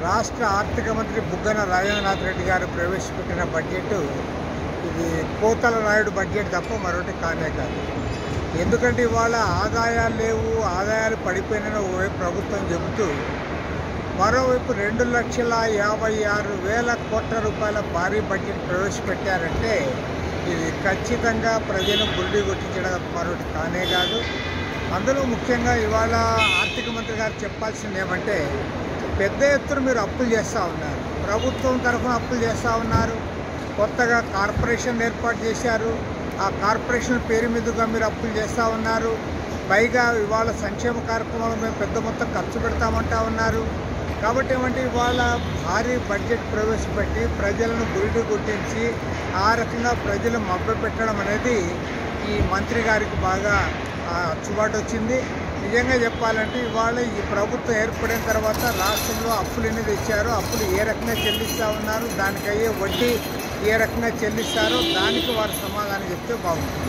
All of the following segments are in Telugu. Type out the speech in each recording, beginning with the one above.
రాష్ట్ర ఆర్థిక మంత్రి బుగ్గన రాజేంద్రనాథ్ రెడ్డి గారు ప్రవేశపెట్టిన బడ్జెట్ ఇది కోతల నాయుడు బడ్జెట్ తప్ప మరొకటి కానే కాదు ఎందుకంటే ఇవాళ ఆదాయాలు లేవు ఆదాయాలు పడిపోయిన ఓవైపు ప్రభుత్వం చెబుతూ మరోవైపు రెండు లక్షల యాభై ఆరు వేల కోట్ల రూపాయల భారీ బడ్జెట్ ప్రవేశపెట్టారంటే ఇది ఖచ్చితంగా ప్రజలను బుల్లి కొట్టించడం మరొకటి కానే కాదు అందులో ముఖ్యంగా ఇవాళ ఆర్థిక మంత్రి గారు చెప్పాల్సింది ఏమంటే పెద్ద ఎత్తున మీరు అప్పులు చేస్తూ ఉన్నారు ప్రభుత్వం తరఫున అప్పులు చేస్తూ ఉన్నారు కొత్తగా కార్పొరేషన్ ఏర్పాటు చేశారు ఆ కార్పొరేషన్ పేరు మీదుగా మీరు అప్పులు చేస్తూ ఉన్నారు పైగా ఇవాళ సంక్షేమ కార్యక్రమాలు మేము పెద్ద మొత్తం ఖర్చు పెడతామంటా ఉన్నారు కాబట్టి ఏమంటే ఇవాళ భారీ బడ్జెట్ ప్రవేశపెట్టి ప్రజలను గురిడి గుర్తించి ఆ రకంగా ప్రజలు మభ్య పెట్టడం అనేది ఈ మంత్రి గారికి బాగా ఆ, అచ్చుబాటు వచ్చింది నిజంగా చెప్పాలంటే ఇవాళ ఈ ప్రభుత్వం ఏర్పడిన తర్వాత రాష్ట్రంలో అప్పులు ఎన్ని తెచ్చారో అప్పులు ఏ రకంగా చెల్లిస్తూ ఉన్నారు దానికి అయ్యే వడ్డీ ఏ రకంగా చెల్లిస్తారో దానికి వారు సమాధానం చెప్తే బాగుంటుంది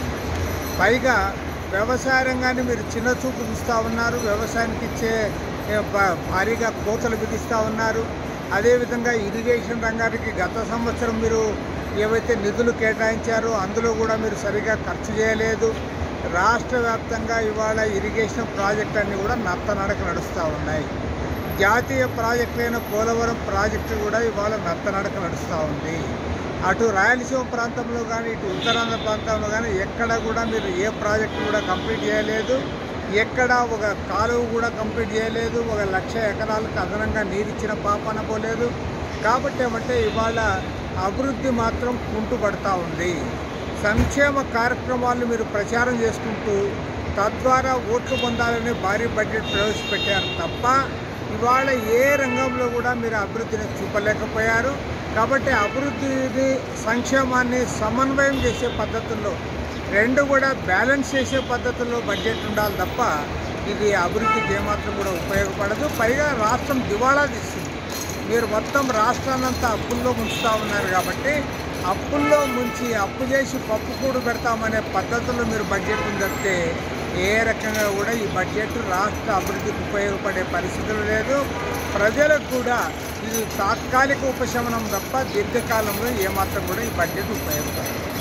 పైగా వ్యవసాయ రంగాన్ని మీరు చిన్న చూపు చూస్తూ ఉన్నారు వ్యవసాయానికి ఇచ్చే ఏ, భా- భారీగా కోతలు విధిస్తూ ఉన్నారు అదేవిధంగా ఇరిగేషన్ రంగానికి గత సంవత్సరం మీరు ఏవైతే నిధులు కేటాయించారో అందులో కూడా మీరు సరిగా ఖర్చు చేయలేదు రాష్ట్ర వ్యాప్తంగా ఇవాళ ఇరిగేషన్ ప్రాజెక్టులన్నీ కూడా నత్తనడక నడుస్తూ ఉన్నాయి జాతీయ ప్రాజెక్టులైన పోలవరం ప్రాజెక్టు కూడా ఇవాళ నత్తనడక నడుస్తూ ఉంది అటు రాయలసీమ ప్రాంతంలో కానీ ఇటు ఉత్తరాంధ్ర ప్రాంతంలో కానీ ఎక్కడ కూడా మీరు ఏ ప్రాజెక్టు కూడా కంప్లీట్ చేయలేదు ఎక్కడ ఒక కాలువ కూడా కంప్లీట్ చేయలేదు ఒక లక్ష ఎకరాలకు అదనంగా నీరు ఇచ్చిన పాపన పోలేదు కాబట్టి ఏమంటే ఇవాళ అభివృద్ధి మాత్రం కుంటుపడతా ఉంది సంక్షేమ కార్యక్రమాలు మీరు ప్రచారం చేసుకుంటూ తద్వారా ఓట్లు పొందాలని భారీ బడ్జెట్ ప్రవేశపెట్టారు తప్ప ఇవాళ ఏ రంగంలో కూడా మీరు అభివృద్ధిని చూపలేకపోయారు కాబట్టి అభివృద్ధిని సంక్షేమాన్ని సమన్వయం చేసే పద్ధతుల్లో రెండు కూడా బ్యాలెన్స్ చేసే పద్ధతుల్లో బడ్జెట్ ఉండాలి తప్ప ఇది అభివృద్ధికి ఏమాత్రం కూడా ఉపయోగపడదు పైగా రాష్ట్రం దివాళా తీస్తుంది మీరు మొత్తం రాష్ట్రాన్నంతా అప్పుల్లో ముంచుతా ఉన్నారు కాబట్టి అప్పుల్లో ముంచి అప్పు చేసి పప్పు కూడు పెడతామనే పద్ధతుల్లో మీరు బడ్జెట్ ఉందంటే ఏ రకంగా కూడా ఈ బడ్జెట్ రాష్ట్ర అభివృద్ధికి ఉపయోగపడే పరిస్థితులు లేదు ప్రజలకు కూడా ఇది తాత్కాలిక ఉపశమనం తప్ప దీర్ఘకాలంలో ఏమాత్రం కూడా ఈ బడ్జెట్ ఉపయోగపడదు